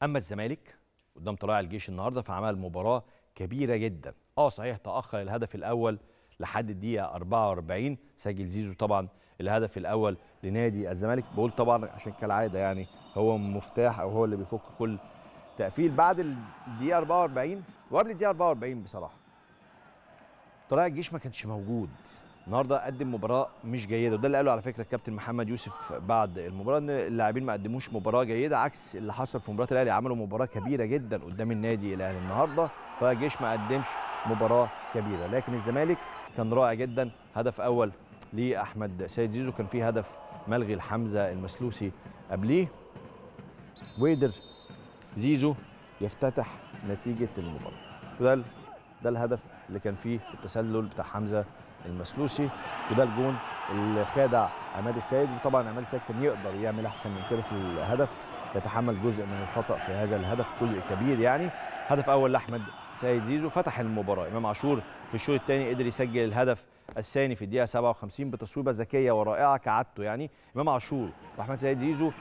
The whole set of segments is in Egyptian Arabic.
اما الزمالك قدام طلائع الجيش النهارده فعمل مباراه كبيره جدا اه صحيح تاخر الهدف الاول لحد الدقيقه 44 سجل زيزو طبعا الهدف الاول لنادي الزمالك بقول طبعا عشان كالعاده يعني هو مفتاح او هو اللي بيفك كل تقفيل بعد الدقيقه 44 وقبل الدقيقه 44 بصراحه طلائع الجيش ما كانش موجود النهارده قدم مباراه مش جيده وده اللي قاله على فكره الكابتن محمد يوسف بعد المباراه ان اللاعبين ما قدموش مباراه جيده عكس اللي حصل في مباراه الاهلي عملوا مباراه كبيره جدا قدام النادي الاهلي النهارده طلائع الجيش ما قدمش مباراه كبيره لكن الزمالك كان رائع جدا هدف اول لاحمد سيد زيزو كان فيه هدف ملغي لحمزه المسلوسي قبليه وقدر زيزو يفتتح نتيجه المباراه وده ده الهدف اللي كان فيه التسلل بتاع حمزه المسلوسي وده الجون اللي خادع عماد السيد وطبعا عماد السيد كان يقدر يعمل احسن من كده في الهدف يتحمل جزء من الخطا في هذا الهدف جزء كبير يعني هدف اول لاحمد سيد زيزو فتح المباراه امام عاشور في الشوط الثاني قدر يسجل الهدف الثاني في الدقيقه 57 بتصويبه ذكيه ورائعه كعادته يعني امام عاشور واحمد سيد زيزو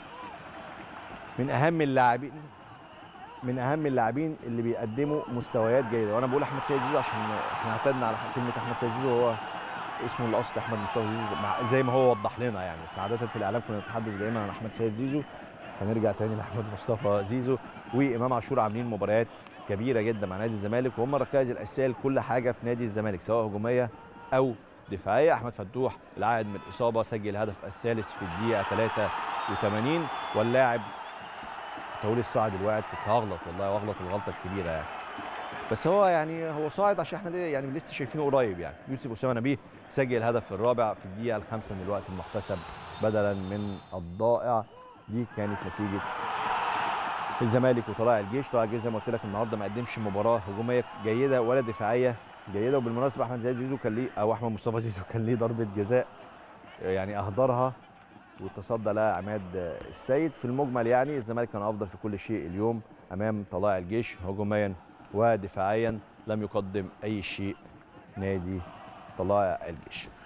من اهم اللاعبين من اهم اللاعبين اللي بيقدموا مستويات جيده وانا بقول احمد سيد زيزو عشان احنا اعتدنا على كلمه احمد سيد زيزو هو اسمه الاصل احمد مصطفى زيزو مع زي ما هو وضح لنا يعني بس عاده في الاعلام كنا نتحدث دايما عن احمد سيد زيزو هنرجع تاني لاحمد مصطفى زيزو وامام عاشور عاملين مباريات كبيره جدا مع نادي الزمالك وهم الركائز الاساسيه لكل حاجه في نادي الزمالك سواء هجوميه او دفاعيه احمد فتوح العائد من الاصابه سجل الهدف الثالث في الدقيقه 83 واللاعب تقول الصاعد الواعد كنت هغلط والله واغلط الغلطه الكبيره يعني بس هو يعني هو صاعد عشان احنا يعني لسه شايفينه قريب يعني يوسف اسامه نبيه سجل الهدف الرابع في الدقيقه الخامسه من الوقت المحتسب بدلا من الضائع دي كانت نتيجه الزمالك وطلائع الجيش طلائع الجيش زي ما قلت لك النهارده ما قدمش مباراه هجوميه جيده ولا دفاعيه جيده وبالمناسبه احمد زيد زيزو كان ليه او احمد مصطفى زيزو كان ليه ضربه جزاء يعني اهدرها وتصدى لها عماد السيد في المجمل يعني الزمالك كان افضل في كل شيء اليوم امام طلائع الجيش هجوميا ودفاعيا لم يقدم اي شيء نادي طلائع الجيش